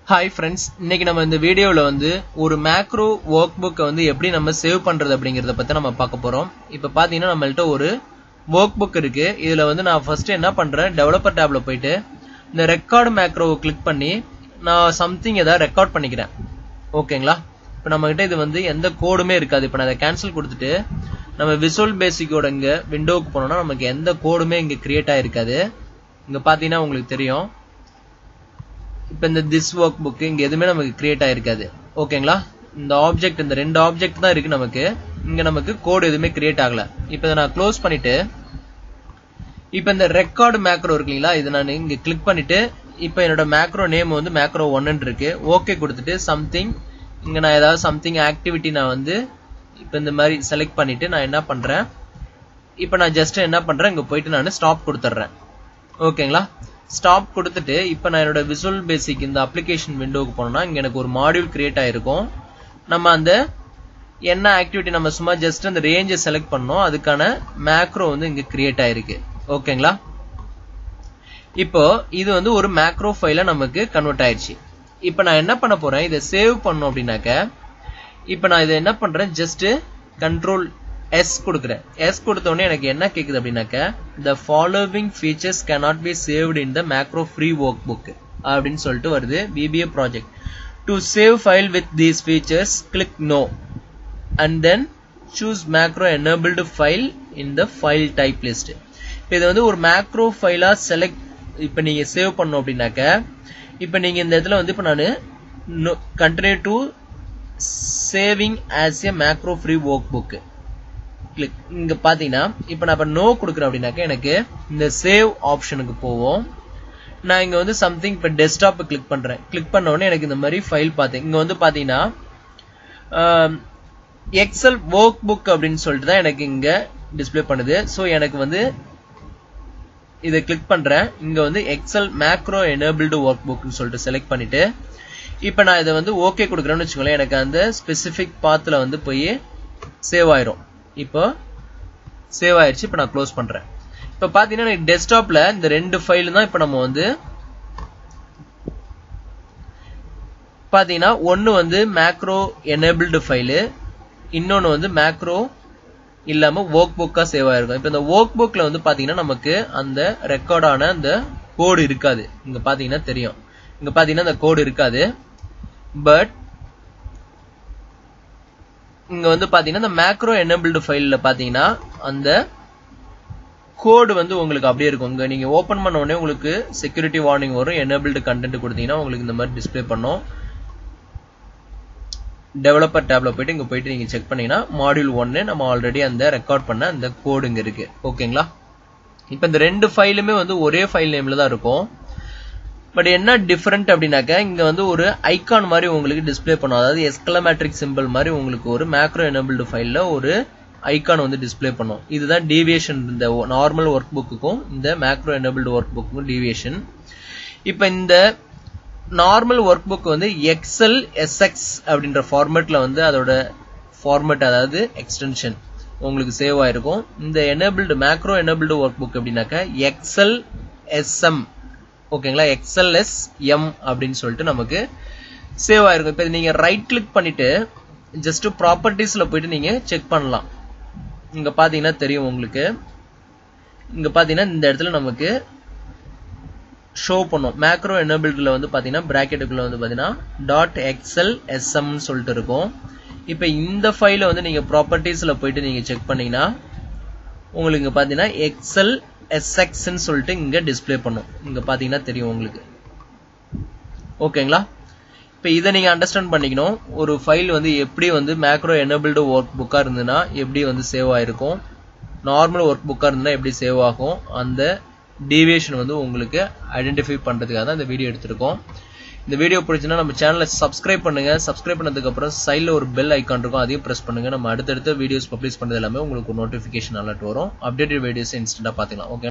hi friends இன்னைக்கு நம்ம இந்த வீடியோவில் வந்து ஒரு மேக்ரோ ஒர்க் புக்கை வந்து எப்படி நம்ம சேவ் பண்ணுறது அப்படிங்கிறத பற்றி நம்ம பார்க்க போகிறோம் இப்போ பார்த்தீங்கன்னா நம்மள்ட்ட ஒரு ஒர்க் புக் இருக்கு இதில் வந்து நான் ஃபர்ஸ்ட் என்ன பண்ணுறேன் டெவலப்பர் டேப்ல போயிட்டு இந்த ரெக்கார்டு மேக்ரோவை கிளிக் பண்ணி நான் சம்திங் ஏதாவது ரெக்கார்ட் பண்ணிக்கிறேன் ஓகேங்களா இப்போ நம்மகிட்ட இது வந்து எந்த கோடுமே இருக்காது இப்போ நான் அதை கேன்சல் கொடுத்துட்டு நம்ம விசுவல் பேசிக்கோட இங்கே விண்டோவுக்கு போனோம்னா நமக்கு எந்த கோடுமே இங்கே கிரியேட் ஆகிருக்காது இங்கே பார்த்தீங்கன்னா உங்களுக்கு தெரியும் இப்போ இந்த திஸ் ஒர்க் புக் இங்க எதுவுமே நமக்கு கிரியேட் ஆயிருக்காது ஓகேங்களா இந்த ஆப்ஜெக்ட் இந்த ரெண்டு ஆப்ஜெக்ட் தான் இருக்கு நமக்கு இங்க நமக்கு கோடு எதுவுமே கிரியேட் ஆகல இப்போ இதை நான் க்ளோஸ் பண்ணிட்டு இப்போ இந்த ரெக்கார்டு மேக்ரோ இருக்கு இல்லைங்களா இதை நான் இங்க கிளிக் பண்ணிட்டு இப்போ என்னோட மேக்ரோ நேம் வந்து மேக்ரோ ஒன்னு இருக்கு ஓகே கொடுத்துட்டு சம்திங் இங்க நான் ஏதாவது சம்திங் ஆக்டிவிட்டி நான் வந்து இப்போ இந்த மாதிரி செலக்ட் பண்ணிட்டு நான் என்ன பண்றேன் இப்போ நான் ஜஸ்ட் என்ன பண்றேன் இங்க போயிட்டு நான் ஸ்டாப் கொடுத்துட்றேன் ஓகேங்களா ஸ்டாப் கொடுத்துட்டு இப்போ நான் என்னோட விசுவல் பேசிக் இந்த அப்ளிகேஷன் விண்டோவுக்கு போனோம்னா இங்கே எனக்கு ஒரு மாடியூல் கிரியேட் ஆயிருக்கும் நம்ம அந்த என்ன ஆக்டிவிட்டி நம்ம சும்மா ஜஸ்ட் அந்த ரேஞ்சை செலக்ட் பண்ணோம் அதுக்கான மேக்ரோ வந்து இங்க கிரியேட் ஆயிருக்கு ஓகேங்களா இப்போ இது வந்து ஒரு மேக்ரோ ஃபைல நமக்கு கன்வெர்ட் ஆயிடுச்சு இப்போ நான் என்ன பண்ண போறேன் இதை சேவ் பண்ணோம் அப்படின்னாக்க இப்போ நான் இதை என்ன பண்றேன் ஜஸ்ட் கண்ட்ரோல் எஸ் கொடுக்குறேன் எஸ் கொடுத்த உடனே எனக்கு என்ன கேக்குது அப்படின்னாக்க the following features cannot be saved in the macro free workbook அப்படின்னு சொல்லிட்டு வருது VBA project to save file with these features click no and then choose macro enabled file in the file type list இப்போ இது வந்து ஒரு macro ஃபைலா select இப்போ நீங்க save பண்ணோம் அப்படின்னாக்க இப்போ நீங்க இந்த இடத்துல வந்து இப்போ நான் continue to saving as a macro free workbook click இங்க பாத்தீங்கன்னா இப்போ நான் இப்போ நோ கொடுக்குறேன் அப்படின்னாக்க எனக்கு இந்த சேவ் ஆப்ஷனுக்கு போவோம் நான் இங்க வந்து சம்திங் இப்போ டெஸ்க்டாப் கிளிக் பண்றேன் கிளிக் பண்ண உடனே எனக்கு இந்த மாதிரி ஃபைல் பார்த்தேன் இங்க வந்து பாத்தீங்கன்னா எக்ஸல் ஒர்க் புக் அப்படின்னு சொல்லிட்டு தான் எனக்கு இங்க டிஸ்பிளே பண்ணுது ஸோ எனக்கு வந்து இதை கிளிக் பண்றேன் இங்க வந்து எக்ஸல் மேக்ரோ எனேபிள்டு ஒர்க் புக்னு சொல்லிட்டு செலக்ட் பண்ணிட்டு இப்போ நான் இதை வந்து ஓகே கொடுக்குறேன்னு வச்சுக்கோங்களேன் எனக்கு அந்த ஸ்பெசிஃபிக் பாத்தில் வந்து போய் சேவ் ஆயிரும் இப்போ சேவ் ஆயிடுச்சு இப்போ நான் க்ளோஸ் பண்றேன் இப்போ பாத்தீங்கன்னா டெஸ்க்டாப்ல இந்த ரெண்டு ஃபைல் தான் இப்போ நம்ம வந்து பாத்தீங்கன்னா ஒன்னு வந்து மேக்ரோ எனேபிள்டு ஃபைலு இன்னொன்னு வந்து மேக்ரோ இல்லாம ஒர்க் புக்கா சேவ் ஆயிருக்கும் இப்போ இந்த ஒர்க் புக்ல வந்து பாத்தீங்கன்னா நமக்கு அந்த ரெக்கார்டான அந்த கோடு இருக்காது இங்க பாத்தீங்கன்னா தெரியும் இங்க பாத்தீங்கன்னா அந்த கோடு இருக்காது பட் இங்க வந்து பாத்தீங்கன்னா இந்த மேக்ரோ எனேபிள்டு ஃபைல்ல பாத்தீங்கன்னா அந்த கோடு வந்து உங்களுக்கு அப்படியே இருக்கும் இங்க நீங்க ஓபன் பண்ண உடனே உங்களுக்கு செக்யூரிட்டி வார்னிங் வரும் எனேபிள்டு கண்டென்ட் கொடுத்தீங்கன்னா உங்களுக்கு இந்த மாதிரி டிஸ்பிளே பண்ணும் டெவலப்பர் டேப்ல போயிட்டு இங்க போயிட்டு நீங்க செக் பண்ணீங்கன்னா மாடியூல் ஒன்னு நம்ம ஆல்ரெடி அந்த ரெக்கார்ட் பண்ண அந்த கோடு இங்க இருக்கு ஓகேங்களா இப்ப இந்த ரெண்டு ஃபைலுமே வந்து ஒரே ஃபைல் நேம்ல தான் இருக்கும் பட் என்ன டிஃபரெண்ட் அப்படின்னாக்க இங்க வந்து ஒரு ஐகான் மாதிரி உங்களுக்கு டிஸ்பிளே பண்ணும் அதாவது எஸ்கலமேட்ரிக் சிம்பிள் மாதிரி உங்களுக்கு ஒரு மேக்ரோ எனபிள்டு ஃபைல்ல ஒரு ஐகான் வந்து டிஸ்பிளே பண்ணும் இதுதான் டீவியேஷன் இந்த நார்மல் ஒர்க் புக்குக்கும் இந்த மேக்ரோ எனபிள்டு ஒர்க் புக்குக்கும் டீவியேஷன் இப்போ இந்த நார்மல் ஒர்க் புக் வந்து எக்ஸல் எஸ்எக்ஸ் அப்படின்ற ஃபார்மேட்ல வந்து அதோட ஃபார்மேட் அதாவது எக்ஸ்டென்ஷன் உங்களுக்கு சேவ் ஆயிருக்கும் இந்த enabled macro enabled workbook அப்படின்னாக்க எக்ஸல் எஸ்எம் ஓகேங்களா எக்ஸ்எல்எஸ் எம் அப்படின்னு சொல்லிட்டு நமக்கு சேவ் ஆயிருக்கும் இப்போ நீங்க ரைட் கிளிக் பண்ணிட்டு ஜஸ்ட் ப்ராப்பர்ட்டிஸ்ல போயிட்டு நீங்க செக் பண்ணலாம் இங்க பாத்தீங்கன்னா தெரியும் உங்களுக்கு இங்க பாத்தீங்கன்னா இந்த இடத்துல நமக்கு ஷோ பண்ணும் மேக்ரோ எனபிள்ல வந்து பாத்தீங்கன்னா பிராக்கெட்டுக்குள்ள வந்து பாத்தீங்கன்னா டாட் எக்ஸ்எல் எஸ்எம்னு சொல்லிட்டு இருக்கும் இப்போ இந்த ஃபைல வந்து நீங்க ப்ராப்பர்ட்டிஸ்ல போயிட்டு நீங்க செக் பண்ணீங்கன்னா உங்களுக்கு இங்க பாத்தீங்கன்னா எக்ஸல் எஸ்எக்ஸ்ன்னு சொல்லிட்டு இங்க டிஸ்பிளே பண்ணும் இங்க பாத்தீங்கன்னா தெரியும் உங்களுக்கு ஓகேங்களா இப்போ இதை நீங்க அண்டர்ஸ்டாண்ட் பண்ணிக்கணும் ஒரு ஃபைல் வந்து எப்படி வந்து மேக்ரோ எனபிள்டு ஒர்க் புக்கா இருந்ததுன்னா எப்படி வந்து சேவ் ஆயிருக்கும் நார்மல் ஒர்க் புக்கா இருந்தா எப்படி சேவ் ஆகும் அந்த டீவியேஷன் வந்து உங்களுக்கு ஐடென்டிஃபை பண்றதுக்காக தான் இந்த வீடியோ எடுத்திருக்கோம் இந்த வீடியோ பிடிச்சுன்னா நம்ம சேனலை சப்ஸ்கிரைப் பண்ணுங்க சப்ஸ்கிரைப் பண்ணதுக்கு அப்புறம் சைடில் ஒரு பெல் ஐக்கான் இருக்கும் அதையும் பிரஸ் பண்ணுங்க நம்ம அடுத்தடுத்த வீடியோஸ் பப்ளிஷ் பண்ணது எல்லாமே உங்களுக்கு நோட்டிஃபிகேஷன் அலர்ட் வரும் அப்டேட்டட் வீடியோஸ் இன்ஸ்டன்டா பாத்துக்கலாம் ஓகே